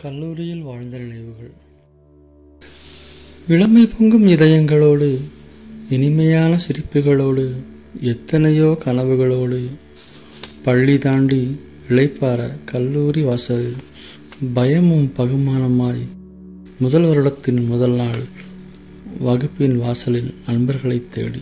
கல்லூரியில் வாழ்ந்த நினைவுகள் இளமை பொங்கும் இதயங்களோடு இனிமையான சிரிப்புகளோடு எத்தனையோ கனவுகளோடு பள்ளி தாண்டி இளைப்பாற கல்லூரி வாசலில் பயமும் பகுமானமாய் முதல் வருடத்தின் முதல் நாள் வகுப்பின் வாசலில் நண்பர்களைத் தேடி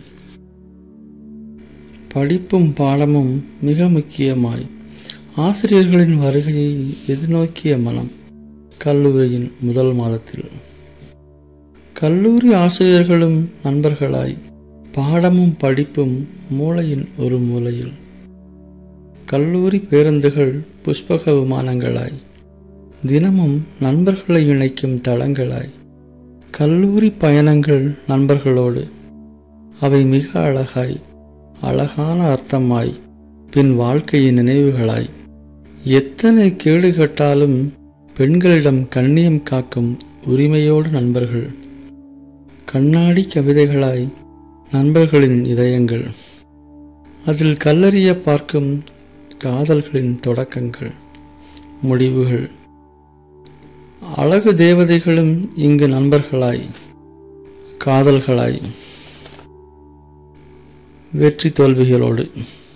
படிப்பும் பாடமும் மிக முக்கியமாய் ஆசிரியர்களின் வருகையை எதிர்நோக்கிய மனம் கல்லூரியின் முதல் மாதத்தில் கல்லூரி ஆசிரியர்களும் நண்பர்களாய் பாடமும் படிப்பும் மூளையின் ஒரு மூலையில் கல்லூரி பேருந்துகள் புஷ்பக விமானங்களாய் தினமும் நண்பர்களை இணைக்கும் தளங்களாய் கல்லூரி பயணங்கள் நண்பர்களோடு அவை மிக அழகாய் அழகான அர்த்தமாய் பின் வாழ்க்கையின் நினைவுகளாய் எத்தனை கேடு கேட்டாலும் பெண்களிடம் கண்ணியம் காக்கும் உரிமையோடு நண்பர்கள் கண்ணாடி கவிதைகளாய் நண்பர்களின் இதயங்கள் அதில் கல்லறிய பார்க்கும் காதல்களின் தொடக்கங்கள் முடிவுகள் அழகு தேவதைகளும் இங்கு நண்பர்களாய் காதல்களாய் வெற்றி தோல்விகளோடு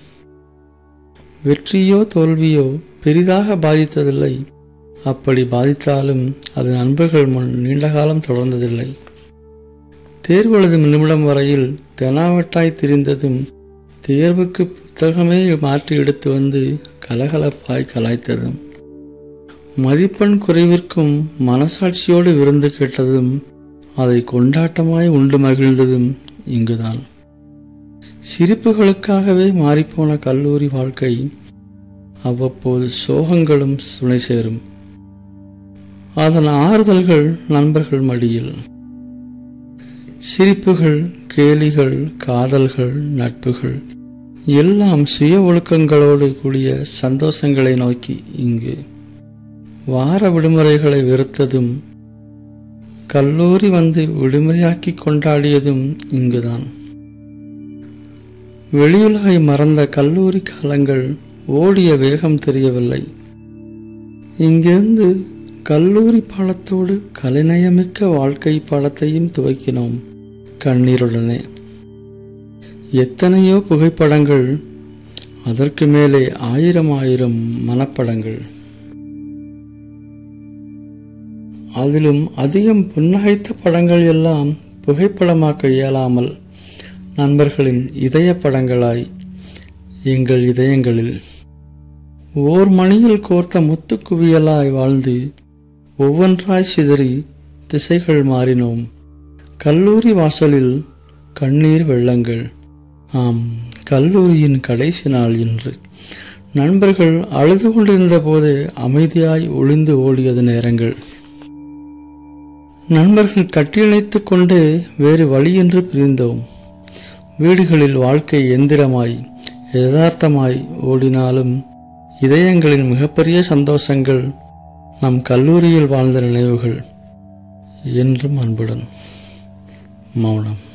வெற்றியோ தோல்வியோ பெரிதாக பாதித்ததில்லை அப்படி பாதித்தாலும் அது நண்பர்கள் முன் நீண்ட காலம் தொடர்ந்ததில்லை தேர்வு எழுதும் நிமிடம் வரையில் தெனாவட்டாய் திரிந்ததும் தேர்வுக்கு புத்தகமே மாற்றி எடுத்து வந்து கலகலப்பாய் கலாய்த்ததும் மதிப்பெண் குறைவிற்கும் மனசாட்சியோடு விருந்து கேட்டதும் அதை கொண்டாட்டமாய் உண்டு மகிழ்ந்ததும் இங்குதான் சிரிப்புகளுக்காகவே மாறிப்போன கல்லூரி வாழ்க்கை அவ்வப்போது சோகங்களும் துணை சேரும் அதன் ஆறுதல்கள் நண்பர்கள் மடியில் சிரிப்புகள் கேலிகள் காதல்கள் நட்புகள் எல்லாம் சுய ஒழுக்கங்களோடு கூடிய சந்தோஷங்களை நோக்கி இங்கு வார விடுமுறைகளை வெறுத்ததும் கல்லூரி வந்து விடுமுறையாக்கி கொண்டாடியதும் இங்குதான் வெளியுலகை மறந்த கல்லூரி காலங்கள் ஓடிய வேகம் தெரியவில்லை இங்கிருந்து கல்லூரி பாடத்தோடு கலைநயமிக்க வாழ்க்கை பாடத்தையும் துவக்கினோம் கண்ணீருடனே எத்தனையோ புகைப்படங்கள் அதற்கு மேலே ஆயிரம் ஆயிரம் மனப்படங்கள் அதிலும் அதிகம் புன்னகைத்த படங்கள் எல்லாம் புகைப்படமாக்க இயலாமல் நண்பர்களின் இதய படங்களாய் எங்கள் இதயங்களில் ஓர் மணியில் கோர்த்த முத்துக்குவியலாய் வாழ்ந்து ஒவ்வொன்றாய் சிதறி திசைகள் மாறினோம் கல்லூரி வாசலில் கண்ணீர் வெள்ளங்கள் ஆம் கல்லூரியின் கடைசி நாள் இன்று நண்பர்கள் அழுது கொண்டிருந்த போது அமைதியாய் ஒளிந்து ஓடியது நேரங்கள் நண்பர்கள் கட்டியணைத்து கொண்டு வேறு வழியின்றி பிரிந்தோம் வீடுகளில் வாழ்க்கை எந்திரமாய் யதார்த்தமாய் ஓடினாலும் இதயங்களின் மிகப்பெரிய சந்தோஷங்கள் நம் கல்லூரியில் வாழ்ந்த நினைவுகள் என்றும் அன்புடன் மௌனம்